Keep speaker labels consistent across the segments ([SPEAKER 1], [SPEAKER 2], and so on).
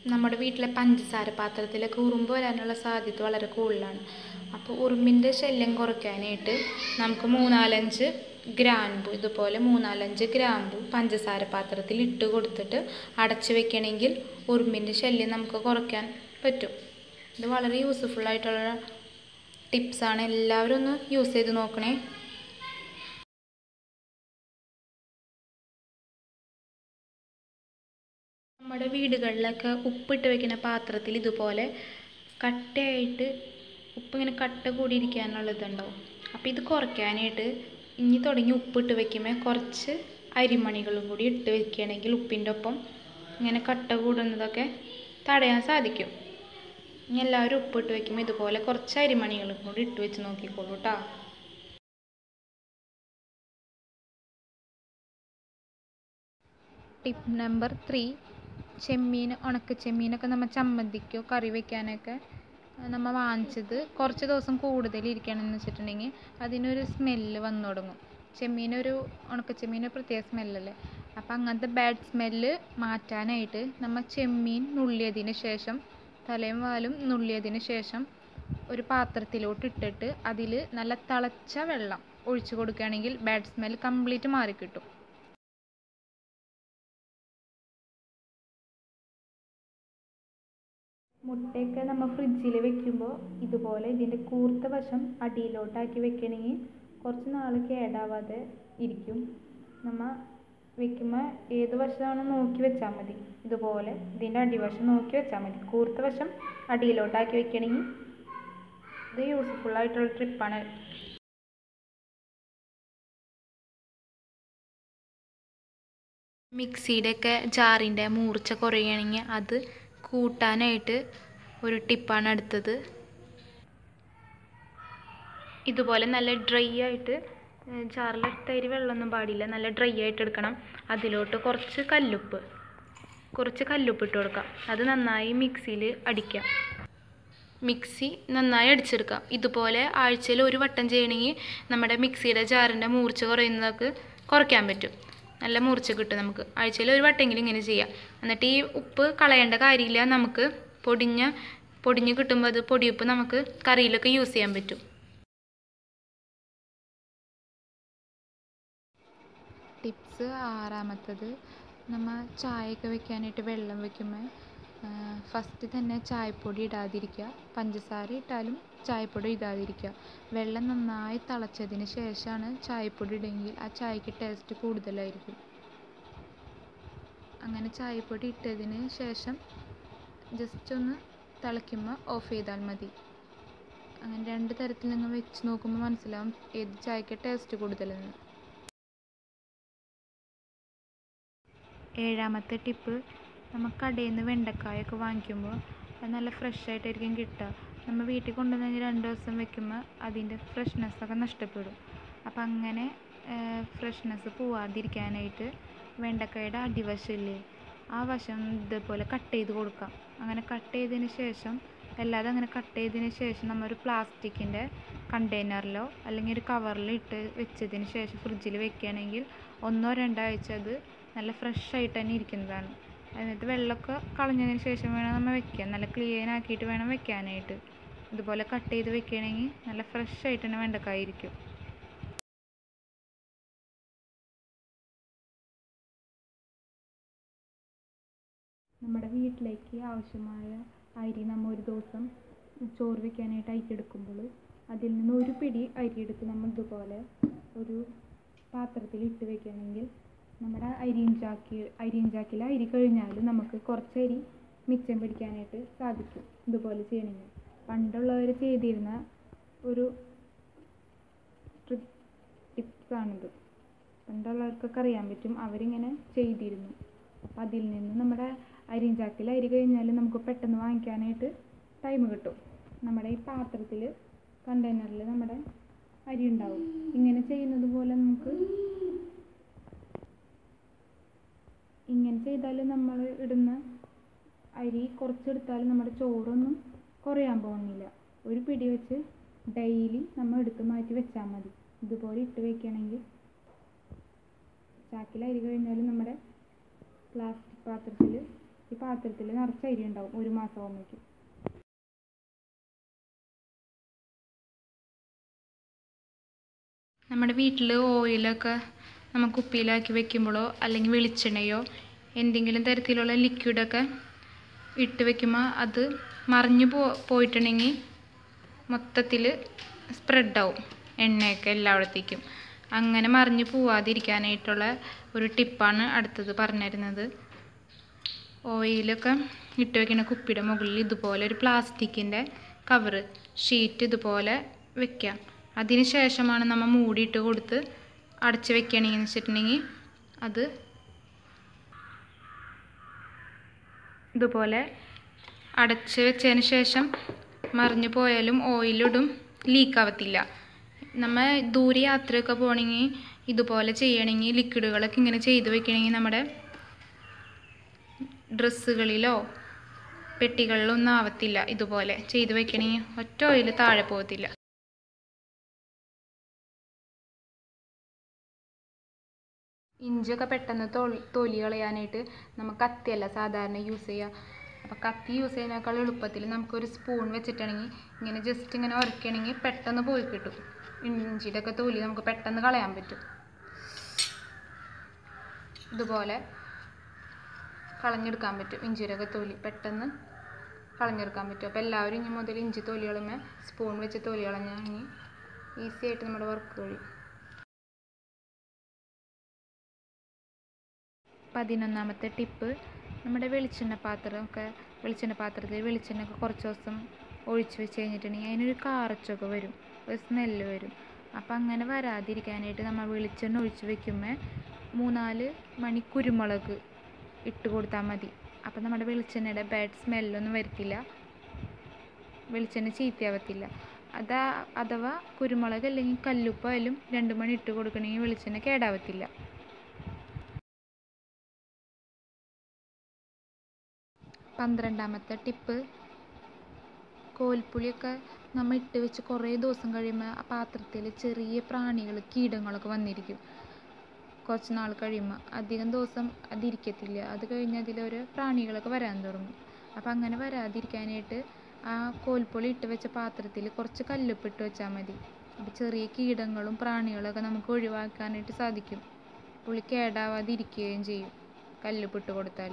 [SPEAKER 1] നമ്മുടെ വീട്ടിലെ പഞ്ചസാര പാത്രത്തിലൊക്കെ ഉറുമ്പ് വരാനുള്ള സാധ്യത വളരെ കൂടുതലാണ് അപ്പോൾ ഉറുമ്പിൻ്റെ ശല്യം കുറയ്ക്കാനായിട്ട് നമുക്ക് മൂന്നാലഞ്ച് ഗ്രാമ്പു ഇതുപോലെ മൂന്നാലഞ്ച് ഗ്രാമ്പു പഞ്ചസാര പാത്രത്തിൽ ഇട്ട് കൊടുത്തിട്ട് അടച്ച് വെക്കണമെങ്കിൽ ഉറുമ്പിൻ്റെ ശല്യം നമുക്ക് കുറയ്ക്കാൻ പറ്റും ഇത് വളരെ യൂസ്ഫുൾ ആയിട്ടുള്ള ടിപ്സാണ് എല്ലാവരും ഒന്ന് യൂസ് ചെയ്ത് നോക്കണേ നമ്മുടെ വീടുകളിലൊക്കെ ഉപ്പിട്ട് വെക്കുന്ന പാത്രത്തിൽ ഇതുപോലെ കട്ടയായിട്ട് ഉപ്പ് ഇങ്ങനെ കട്ട കൂടിയിരിക്കാനുള്ളതുണ്ടാവും അപ്പോൾ ഇത് കുറയ്ക്കാനായിട്ട് ഇനി തുടങ്ങി ഉപ്പിട്ട് വെക്കുമ്പോൾ കുറച്ച് അരിമണികളും കൂടി ഇട്ട് വെക്കുകയാണെങ്കിൽ ഉപ്പിൻ്റെ ഒപ്പം ഇങ്ങനെ കട്ട കൂടുന്നതൊക്കെ തടയാൻ സാധിക്കും ഇനി എല്ലാവരും ഉപ്പിട്ട് വെക്കുമ്പോൾ ഇതുപോലെ കുറച്ച് അരിമണികളും കൂടി ഇട്ട് വെച്ച് നോക്കിക്കോളൂ കേട്ടോ ടിപ്പ് നമ്പർ ത്രീ ചെമ്മീൻ ഉണക്ക ചെമ്മീനൊക്കെ നമ്മൾ ചമ്മന്തിക്കോ കറി വെക്കാനൊക്കെ നമ്മൾ വാങ്ങിച്ചത് കുറച്ച് ദിവസം കൂടുതൽ ഇരിക്കണമെന്ന് വെച്ചിട്ടുണ്ടെങ്കിൽ അതിനൊരു സ്മെല്ല് വന്നു തുടങ്ങും ചെമ്മീനൊരു ഉണക്ക ചെമ്മീന് പ്രത്യേക സ്മെല്ലല്ലേ അപ്പം അങ്ങനത്തെ ബാഡ് സ്മെല്ല് മാറ്റാനായിട്ട് നമ്മൾ ചെമ്മീൻ നുള്ളിയതിന് ശേഷം തലയും വാലും നുള്ളിയതിന് ശേഷം ഒരു പാത്രത്തിലോട്ട് ഇട്ടിട്ട് അതിൽ നല്ല തിളച്ച വെള്ളം ഒഴിച്ചു കൊടുക്കുകയാണെങ്കിൽ ബാഡ് സ്മെൽ കംപ്ലീറ്റ് മാറിക്കിട്ടും മുട്ടയൊക്കെ നമ്മൾ ഫ്രിഡ്ജിൽ വെക്കുമ്പോൾ ഇതുപോലെ ഇതിൻ്റെ കൂർത്ത വശം അടിയിലോട്ടാക്കി വെക്കണമെങ്കിൽ കുറച്ച് നാൾ കേടാവാതെ ഇരിക്കും നമ്മൾ വെക്കുമ്പോൾ ഏത് വശമാണ് നോക്കി വെച്ചാൽ മതി ഇതുപോലെ ഇതിൻ്റെ അടിവശം നോക്കി വെച്ചാൽ മതി കൂർത്ത വശം അടിയിലോട്ടാക്കി വെക്കണമെങ്കിൽ ഇത് യൂസ്ഫുൾ ആയിട്ടുള്ള ട്രിപ്പാണ് മിക്സിയുടെയൊക്കെ ജാറിൻ്റെ മൂർച്ച കുറയുകയാണെങ്കിൽ അത് കൂട്ടാനായിട്ട് ഒരു ടിപ്പാണ് അടുത്തത് ഇതുപോലെ നല്ല ഡ്രൈ ആയിട്ട് ജാറിൽ തരി വെള്ളമൊന്നും പാടില്ല നല്ല ഡ്രൈ ആയിട്ട് എടുക്കണം അതിലോട്ട് കുറച്ച് കല്ലുപ്പ് കുറച്ച് കല്ലുപ്പ് ഇട്ട് കൊടുക്കാം അത് നന്നായി മിക്സിയിൽ അടിക്കാം മിക്സി നന്നായി അടിച്ചെടുക്കാം ഇതുപോലെ ആഴ്ചയിൽ ഒരു വട്ടം ചെയ്യണമെങ്കിൽ നമ്മുടെ മിക്സിയുടെ ജാറിൻ്റെ മൂർച്ച കുറയുന്നതൊക്കെ കുറയ്ക്കാൻ പറ്റും നല്ല മൂർച്ച കിട്ടും നമുക്ക് ആഴ്ചയിൽ ഒരു വട്ടമെങ്കിലും ഇങ്ങനെ ചെയ്യാം എന്നിട്ട് ഈ ഉപ്പ് കളയേണ്ട കാര്യമില്ല നമുക്ക് പൊടിഞ്ഞ പൊടിഞ്ഞ് കിട്ടുമ്പോൾ അത് പൊടിയുപ്പ് നമുക്ക് കറിയിലൊക്കെ യൂസ് ചെയ്യാൻ പറ്റും ടിപ്സ് ആറാമത്തത് നമ്മൾ ചായയൊക്കെ വെക്കാനായിട്ട് വെള്ളം വെക്കുമ്പോൾ ഫസ്റ്റ് തന്നെ ചായപ്പൊടി ഇടാതിരിക്കുക പഞ്ചസാര ഇട്ടാലും ചായപ്പൊടി ഇടാതിരിക്കുക വെള്ളം നന്നായി തിളച്ചതിന് ശേഷമാണ് ചായപ്പൊടി ഇടുമെങ്കിൽ ആ ചായക്ക് ടേസ്റ്റ് കൂടുതലായിരിക്കും അങ്ങനെ ചായപ്പൊടി ഇട്ടതിന് ശേഷം ജസ്റ്റ് ഒന്ന് തിളയ്ക്കുമ്പോൾ ഓഫ് ചെയ്താൽ മതി അങ്ങനെ രണ്ട് തരത്തിൽ നിങ്ങൾ വെച്ച് നോക്കുമ്പോൾ മനസ്സിലാവും ഏത് ചായക്ക് ടേസ്റ്റ് കൂടുതലെന്ന് ഏഴാമത്തെ ടിപ്പ് നമ്മൾ കടയിൽ നിന്ന് വെണ്ടക്കായൊക്കെ വാങ്ങിക്കുമ്പോൾ അത് നല്ല ഫ്രഷ് ആയിട്ടായിരിക്കും കിട്ടുക നമ്മൾ വീട്ടിൽ കൊണ്ടുവന്ന് രണ്ട് ദിവസം വെക്കുമ്പോൾ അതിൻ്റെ ഫ്രഷ്നെസ്സൊക്കെ നഷ്ടപ്പെടും അപ്പം അങ്ങനെ ഫ്രഷ്നെസ് പോവാതിരിക്കാനായിട്ട് വെണ്ടക്കായുടെ അടിവശമില്ലേ ആ വശം ഇതേപോലെ കട്ട് ചെയ്ത് കൊടുക്കാം അങ്ങനെ കട്ട് ചെയ്തതിന് ശേഷം അല്ലാതെ അങ്ങനെ കട്ട് ചെയ്തതിന് ശേഷം നമ്മൾ ഒരു പ്ലാസ്റ്റിക്കിൻ്റെ കണ്ടെയ്നറിലോ അല്ലെങ്കിൽ ഒരു കവറിൽ ഇട്ട് വെച്ചതിന് ശേഷം ഫ്രിഡ്ജിൽ വെക്കുകയാണെങ്കിൽ ഒന്നോ രണ്ടോ ആഴ്ച അത് നല്ല ഫ്രഷ് ആയിട്ട് തന്നെ ഇരിക്കുന്നതാണ് എന്നിട്ട് വെള്ളമൊക്കെ കളഞ്ഞതിന് ശേഷം വേണം നമ്മൾ വെക്കാൻ നല്ല ക്ലീൻ ആക്കിയിട്ട് വേണം വെക്കാനായിട്ട് ഇതുപോലെ കട്ട് ചെയ്ത് വെക്കുകയാണെങ്കിൽ നല്ല ഫ്രഷ് ആയിട്ട് തന്നെ വെണ്ടക്കായ ഇരിക്കും നമ്മുടെ വീട്ടിലേക്ക് ആവശ്യമായ അരി നമ്മൾ ഒരു ദിവസം ചോറ് വെക്കാനായിട്ട് അരിയെടുക്കുമ്പോൾ അതിൽ നിന്ന് ഒരു പിടി അരിയെടുത്ത് നമ്മൾ ഇതുപോലെ ഒരു പാത്രത്തിൽ ഇട്ട് വെക്കുകയാണെങ്കിൽ നമ്മുടെ അരിഞ്ചാക്കി അരിഞ്ചാക്കിൽ അരി കഴിഞ്ഞാൽ നമുക്ക് കുറച്ച് അരി മിച്ചം പിടിക്കാനായിട്ട് സാധിക്കും ഇതുപോലെ ചെയ്യണമെങ്കിൽ പണ്ടുള്ളവർ ചെയ്തിരുന്ന ഒരു ട്രിപ്പ് ടിപ്സാണിത് പണ്ടുള്ളവർക്കൊക്കെ അറിയാൻ പറ്റും അവരിങ്ങനെ ചെയ്തിരുന്നു അപ്പം അതിൽ നിന്ന് നമ്മുടെ അരിഞ്ചാക്കിൽ അരി കഴിഞ്ഞാൽ നമുക്ക് പെട്ടെന്ന് വാങ്ങിക്കാനായിട്ട് ടൈം കിട്ടും നമ്മുടെ ഈ പാത്രത്തിൽ കണ്ടെയ്നറിൽ നമ്മുടെ അരി ഉണ്ടാവും ഇങ്ങനെ ചെയ്യുന്നത് പോലെ നമുക്ക് ഇങ്ങനെ ചെയ്താൽ നമ്മൾ ഇടുന്ന അരി കുറച്ചെടുത്താൽ നമ്മുടെ ചോറൊന്നും കുറയാൻ പോകുന്നില്ല ഒരു പിടി വെച്ച് ഡെയിലി നമ്മൾ എടുത്ത് മാറ്റി വെച്ചാൽ മതി ഇതുപോലെ ഇട്ട് വെക്കുകയാണെങ്കിൽ ചാക്കിൽ അരി കഴിഞ്ഞാൽ നമ്മുടെ പ്ലാസ്റ്റിക് പാത്രത്തിൽ ഈ പാത്രത്തിൽ നിറച്ച് അരി ഉണ്ടാവും ഒരു മാസം ആകുമ്പോഴേക്കും നമ്മുടെ വീട്ടിൽ ഓയിലൊക്കെ നമ്മൾ കുപ്പിയിലാക്കി വെക്കുമ്പോഴോ അല്ലെങ്കിൽ വെളിച്ചെണ്ണയോ എന്തെങ്കിലും തരത്തിലുള്ള ലിക്വിഡൊക്കെ ഇട്ട് വെക്കുമ്പോൾ അത് മറിഞ്ഞു പോ പോയിട്ടുണ്ടെങ്കിൽ മൊത്തത്തിൽ സ്പ്രെഡാവും എണ്ണയൊക്കെ എല്ലായിടത്തേക്കും അങ്ങനെ മറിഞ്ഞു പോവാതിരിക്കാനായിട്ടുള്ള ഒരു ടിപ്പാണ് അടുത്തത് പറഞ്ഞിരുന്നത് ഓയിലൊക്കെ ഇട്ട് വെക്കുന്ന കുപ്പിയുടെ മുകളിൽ ഇതുപോലെ ഒരു പ്ലാസ്റ്റിക്കിൻ്റെ കവറ് ഷീറ്റ് ഇതുപോലെ വെക്കാം അതിന് ശേഷമാണ് നമ്മൾ മൂടിയിട്ട് കൊടുത്ത് അടച്ച് വെക്കുകയാണെങ്കിൽ വെച്ചിട്ടുണ്ടെങ്കിൽ അത് ഇതുപോലെ അടച്ച് വെച്ചതിന് ശേഷം മറിഞ്ഞു പോയാലും ഓയിലിടും ലീക്കാവത്തില്ല നമ്മൾ ദൂരെ യാത്രയൊക്കെ പോകണമെങ്കിൽ ഇതുപോലെ ചെയ്യണമെങ്കിൽ ലിക്വിഡുകളൊക്കെ ഇങ്ങനെ ചെയ്ത് വെക്കണമെങ്കിൽ നമ്മുടെ ഡ്രസ്സുകളിലോ പെട്ടികളിലോ ഒന്നും ആവത്തില്ല ഇതുപോലെ ചെയ്ത് വെക്കണമെങ്കിൽ ഒറ്റ ഓയിൽ താഴെ പോകത്തില്ല ഇഞ്ചിയൊക്കെ പെട്ടെന്ന് തൊളി തൊലി കളയാനായിട്ട് നമ്മൾ കത്തിയല്ല സാധാരണ യൂസ് ചെയ്യുക അപ്പോൾ കത്തി യൂസ് ചെയ്യുന്നതിനേക്കാൾ എളുപ്പത്തിൽ നമുക്കൊരു സ്പൂൺ വെച്ചിട്ടാണെങ്കിൽ ഇങ്ങനെ ജസ്റ്റ് ഇങ്ങനെ ഉരയ്ക്കണമെങ്കിൽ പെട്ടെന്ന് പോയി കിട്ടും ഇഞ്ചിയുടെ ഒക്കെ തൊലി നമുക്ക് പെട്ടെന്ന് കളയാൻ പറ്റും ഇതുപോലെ കളഞ്ഞെടുക്കാൻ പറ്റും ഇഞ്ചിയുടെ ഒക്കെ തൊലി പെട്ടെന്ന് കളഞ്ഞെടുക്കാൻ പറ്റും അപ്പോൾ എല്ലാവരും ഇനി മുതൽ ഇഞ്ചി തൊലികളുമേ സ്പൂൺ വെച്ച് തൊലി കളഞ്ഞാൽ ഈസി ആയിട്ട് നമ്മുടെ വർക്ക് കഴിയും പതിനൊന്നാമത്തെ ടിപ്പ് നമ്മുടെ വെളിച്ചെണ്ണ പാത്രമൊക്കെ വെളിച്ചെണ്ണ പാത്രത്തിൽ വെളിച്ചെണ്ണ ഒക്കെ കുറച്ച് ദിവസം ഒഴിച്ച് വെച്ച് കഴിഞ്ഞിട്ടുണ്ടെങ്കിൽ അതിനൊരു കാറച്ചൊക്കെ വരും ഒരു സ്മെല്ല് വരും അപ്പം അങ്ങനെ വരാതിരിക്കാനായിട്ട് നമ്മൾ വെളിച്ചെണ്ണ ഒഴിച്ച് വെക്കുമ്പോൾ മൂന്നാല് മണി കുരുമുളക് ഇട്ട് കൊടുത്താൽ മതി അപ്പം നമ്മുടെ വെളിച്ചെണ്ണയുടെ ബാഡ് സ്മെല്ലൊന്നും വരത്തില്ല വെളിച്ചെണ്ണ ചീത്തയാവത്തില്ല അതാ അഥവാ കുരുമുളക് അല്ലെങ്കിൽ കല്ലുപ്പായാലും രണ്ട് മണി ഇട്ട് കൊടുക്കണമെങ്കിൽ വെളിച്ചെണ്ണ കേടാവത്തില്ല പന്ത്രണ്ടാമത്തെ ടിപ്പ് കോൽപ്പുളിയൊക്കെ നമ്മൾ ഇട്ട് വെച്ച് കുറേ ദിവസം കഴിയുമ്പോൾ ആ പാത്രത്തിൽ ചെറിയ പ്രാണികൾ കീടങ്ങളൊക്കെ വന്നിരിക്കും കുറച്ച് നാൾ കഴിയുമ്പോൾ അധികം ദിവസം അതിരിക്കത്തില്ല അത് കഴിഞ്ഞ് അതിലൊരു പ്രാണികളൊക്കെ വരാൻ തുടങ്ങും അപ്പോൾ അങ്ങനെ വരാതിരിക്കാനായിട്ട് ആ കോൽപ്പൊളി ഇട്ട് വെച്ച പാത്രത്തിൽ കുറച്ച് കല്ലുപ്പ് ഇട്ട് വെച്ചാൽ മതി അപ്പോൾ ചെറിയ കീടങ്ങളും പ്രാണികളൊക്കെ നമുക്ക് ഒഴിവാക്കാനായിട്ട് സാധിക്കും പുളി കേടാവാതിരിക്കുകയും ചെയ്യും കല്ലുപ്പ് ഇട്ട് കൊടുത്താൽ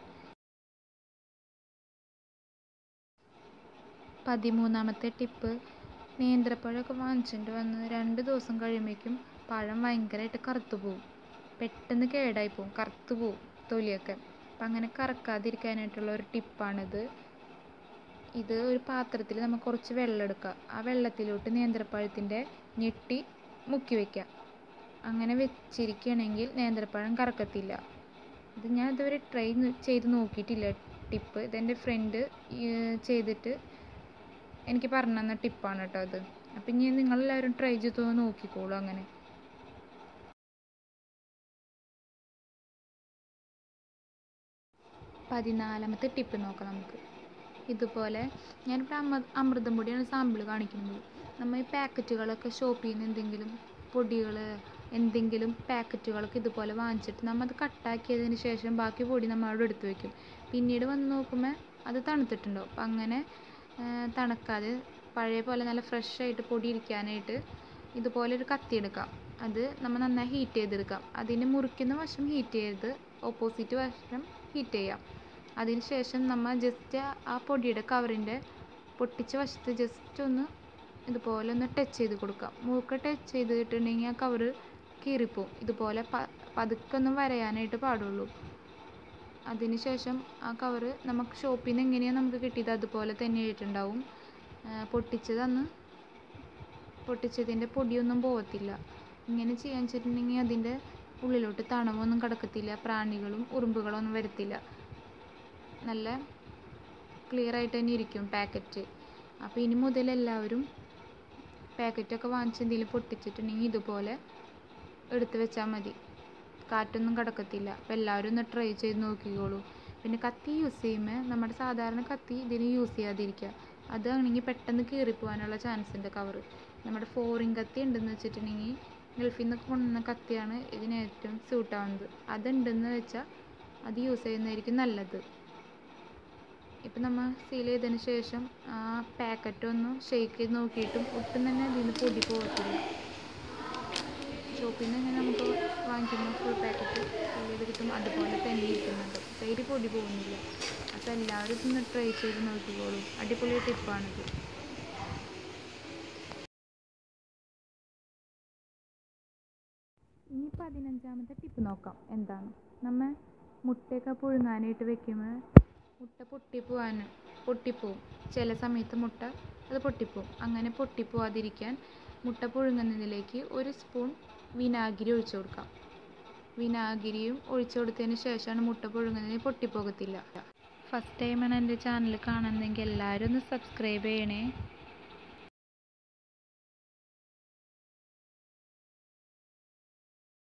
[SPEAKER 1] പതിമൂന്നാമത്തെ ടിപ്പ് നേന്ത്രപ്പഴമൊക്കെ വാങ്ങിച്ചിട്ട് വന്ന് രണ്ട് ദിവസം കഴിയുമ്പോഴേക്കും പഴം ഭയങ്കരമായിട്ട് കറുത്തു പോവും പെട്ടെന്ന് കേടായി പോവും കറുത്തു പോവും തൊലിയൊക്കെ അപ്പം അങ്ങനെ കറക്കാതിരിക്കാനായിട്ടുള്ള ഒരു ടിപ്പാണിത് ഇത് ഒരു പാത്രത്തിൽ നമ്മൾ കുറച്ച് വെള്ളം എടുക്കുക ആ വെള്ളത്തിലോട്ട് നേന്ത്രപ്പഴത്തിൻ്റെ ഞെട്ടി മുക്കി വയ്ക്കുക അങ്ങനെ വെച്ചിരിക്കുകയാണെങ്കിൽ നേന്ത്രപ്പഴം കറക്കത്തില്ല ഇത് ഞാൻ ഇതുവരെ ട്രൈ ചെയ്ത് നോക്കിയിട്ടില്ല ടിപ്പ് ഇതെൻ്റെ ഫ്രണ്ട് ചെയ്തിട്ട് എനിക്ക് പറഞ്ഞു തന്ന ടിപ്പാണ് കേട്ടോ അത് അപ്പം ഇനി നിങ്ങളെല്ലാവരും ട്രൈ ചെയ്ത് നോക്കിക്കോളൂ അങ്ങനെ പതിനാലാമത്തെ ടിപ്പ് നോക്കാം നമുക്ക് ഇതുപോലെ ഞാനിപ്പോൾ അമ അമൃതം പൊടിയാണ് സാമ്പിൾ കാണിക്കുന്നത് നമ്മൾ ഈ പാക്കറ്റുകളൊക്കെ ഷോപ്പിൽ നിന്ന് എന്തെങ്കിലും പൊടികൾ എന്തെങ്കിലും പാക്കറ്റുകളൊക്കെ ഇതുപോലെ വാങ്ങിച്ചിട്ട് നമ്മൾ അത് കട്ടാക്കിയതിന് ശേഷം ബാക്കി പൊടി നമ്മൾ അവിടെ എടുത്ത് വെക്കും പിന്നീട് വന്ന് നോക്കുമ്പോൾ അത് തണുത്തിട്ടുണ്ടാവും അപ്പം അങ്ങനെ തണുക്കാതെ പഴയ പോലെ നല്ല ഫ്രഷ് ആയിട്ട് പൊടി ഇരിക്കാനായിട്ട് ഇതുപോലെ ഒരു കത്തി എടുക്കാം അത് നമ്മൾ നന്നായി ഹീറ്റ് ചെയ്തെടുക്കാം അതിന് മുറിക്കുന്ന വശം ഹീറ്റ് ചെയ്ത് ഓപ്പോസിറ്റ് വശം ഹീറ്റ് ചെയ്യാം അതിന് ശേഷം നമ്മൾ ജസ്റ്റ് ആ പൊടിയുടെ കവറിൻ്റെ പൊട്ടിച്ച വശത്ത് ജസ്റ്റ് ഒന്ന് ഇതുപോലെ ഒന്ന് ടച്ച് ചെയ്ത് കൊടുക്കാം മൂക്ക് ടച്ച് ചെയ്തിട്ടുണ്ടെങ്കിൽ ആ കവറ് കീറിപ്പോവും ഇതുപോലെ പ പതുക്കെ ഒന്ന് വരയാനായിട്ട് പാടുള്ളൂ അതിന് ശേഷം ആ കവറ് നമുക്ക് ഷോപ്പിൽ നിന്ന് എങ്ങനെയാണ് നമുക്ക് കിട്ടിയത് അതുപോലെ തന്നെ ആയിട്ടുണ്ടാവും പൊട്ടിച്ചത് അന്ന് പൊട്ടിച്ചതിൻ്റെ പൊടിയൊന്നും പോകത്തില്ല ഇങ്ങനെ ചെയ്യാൻ വെച്ചിട്ടുണ്ടെങ്കിൽ അതിൻ്റെ ഉള്ളിലോട്ട് തണവൊന്നും കിടക്കത്തില്ല പ്രാണികളും ഉറുമ്പുകളും ഒന്നും വരത്തില്ല നല്ല ക്ലിയർ ആയിട്ട് തന്നെ ഇരിക്കും പാക്കറ്റ് അപ്പോൾ ഇനി മുതൽ എല്ലാവരും പാക്കറ്റൊക്കെ വാങ്ങിച്ച് എന്തെങ്കിലും പൊട്ടിച്ചിട്ടുണ്ടെങ്കിൽ ഇതുപോലെ എടുത്ത് വെച്ചാൽ മതി കാറ്റൊന്നും കിടക്കത്തില്ല അപ്പോൾ എല്ലാവരും ഒന്ന് ട്രൈ ചെയ്ത് നോക്കിക്കോളൂ പിന്നെ കത്തി യൂസ് ചെയ്യുമ്പോൾ നമ്മുടെ സാധാരണ കത്തി ഇതിന് യൂസ് ചെയ്യാതിരിക്കുക അതാണെങ്കിൽ പെട്ടെന്ന് കീറിപ്പോവാനുള്ള ചാൻസ് ഉണ്ട് കവറ് നമ്മുടെ ഫോറിൻ കത്തി ഉണ്ടെന്ന് വെച്ചിട്ടുണ്ടെങ്കിൽ ഗൾഫിൽ നിന്നൊക്കെ കൊണ്ടുവന്ന കത്തിയാണ് ഇതിന് ഏറ്റവും സ്യൂട്ടാവുന്നത് അതുണ്ടെന്ന് വെച്ചാൽ അത് യൂസ് ചെയ്യുന്നതായിരിക്കും നല്ലത് ഇപ്പം നമ്മൾ സീൽ ചെയ്തതിന് ശേഷം ആ പാക്കറ്റ് ഒന്ന് ഷെയ്ക്ക് ചെയ്ത് നോക്കിയിട്ടും ഒട്ടും തന്നെ അതിൽ നിന്ന് പൊടി പോകത്തില്ല ഷോപ്പിൽ നിന്ന് തന്നെ നമുക്ക് വാങ്ങിക്കുമ്പോൾ ഫുൾ പാക്കറ്റ് സീൽ ചെയ്ത് കിട്ടും അതുപോലെ തന്നെ ഇരിക്കുന്നുണ്ട് തൈര് പൊടി പോകുന്നില്ല അപ്പോൾ എല്ലാവരും ഇതൊന്ന് ട്രൈ ചെയ്ത് നോക്കിക്കോളൂ അടിപൊളി ടിപ്പാണിത് ഇനി പതിനഞ്ചാമത്തെ ടിപ്പ് നോക്കാം എന്താണ് നമ്മൾ മുട്ടയൊക്കെ പുഴുങ്ങാനായിട്ട് വെക്കുമ്പോൾ മുട്ട പൊട്ടിപ്പോവാൻ പൊട്ടിപ്പോവും ചില സമയത്ത് മുട്ട അത് പൊട്ടിപ്പോവും അങ്ങനെ പൊട്ടിപ്പോവാതിരിക്കാൻ മുട്ട പുഴുങ്ങുന്നതിലേക്ക് ഒരു സ്പൂൺ വിനാഗിരി ഒഴിച്ചു കൊടുക്കാം വിനാഗിരിയും ഒഴിച്ചു കൊടുത്തതിന് ശേഷമാണ് മുട്ട പുഴുങ്ങുന്നതിന് പൊട്ടിപ്പോകത്തില്ല ഫസ്റ്റ് ടൈമാണ് എൻ്റെ ചാനൽ കാണുന്നതെങ്കിൽ എല്ലാവരും ഒന്ന് സബ്സ്ക്രൈബ് ചെയ്യണേ